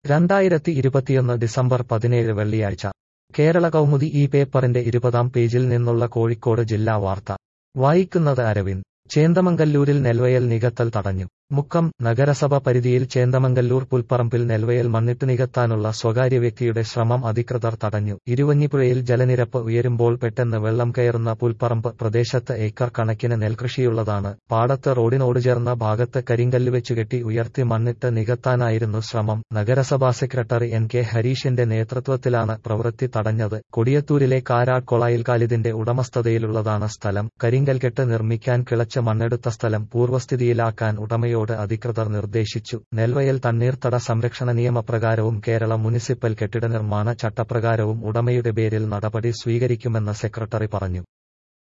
രണ്ടായിരത്തി ഇരുപത്തിയൊന്ന് ഡിസംബർ പതിനേഴ് വെള്ളിയാഴ്ച കേരള കൗമുദി ഈ പേപ്പറിന്റെ ഇരുപതാം പേജിൽ നിന്നുള്ള കോഴിക്കോട് ജില്ലാ വാർത്ത വായിക്കുന്നത് അരവിന്ദ് ചേന്ദമംഗല്ലൂരിൽ നെൽവയൽ നികത്തൽ തടഞ്ഞു മുക്കം നഗരസഭ പരിധിയിൽ ചേന്ദമംഗല്ലൂർ പുൽപ്പറമ്പിൽ നെൽവയൽ മണ്ണിട്ട് നികത്താനുള്ള സ്വകാര്യ വ്യക്തിയുടെ ശ്രമം അധികൃതർ തടഞ്ഞു ഇരുവഞ്ഞിപ്പുഴയിൽ ജലനിരപ്പ് ഉയരുമ്പോൾ പെട്ടെന്ന് വെള്ളം കയറുന്ന പുൽപ്പറമ്പ് പ്രദേശത്ത് ഏക്കർ കണക്കിന് നെൽകൃഷിയുള്ളതാണ് പാടത്ത് റോഡിനോട് ചേർന്ന ഭാഗത്ത് കരിങ്കല്ല് വെച്ചുകെട്ടി ഉയർത്തി മണ്ണിട്ട് നികത്താനായിരുന്നു ശ്രമം നഗരസഭാ സെക്രട്ടറി എൻ കെ ഹരീഷിന്റെ നേതൃത്വത്തിലാണ് പ്രവൃത്തി തടഞ്ഞത് കൊടിയത്തൂരിലെ കാരാട് കൊളായിൽ കാലിദിന്റെ ഉടമസ്ഥതയിലുള്ളതാണ് സ്ഥലം കരിങ്കൽകെട്ട് നിർമ്മിക്കാൻ കിളച്ച മണ്ണെടുത്ത സ്ഥലം പൂർവ്വസ്ഥിതിയിലാക്കാൻ ഉടമയോട് അധികൃതർ നിർദ്ദേശിച്ചു നെൽവയൽ തണ്ണീർത്തട സംരക്ഷണ നിയമപ്രകാരവും കേരള മുനിസിപ്പൽ കെട്ടിട നിർമ്മാണ ചട്ടപ്രകാരവും ഉടമയുടെ പേരിൽ നടപടി സ്വീകരിക്കുമെന്ന് സെക്രട്ടറി പറഞ്ഞു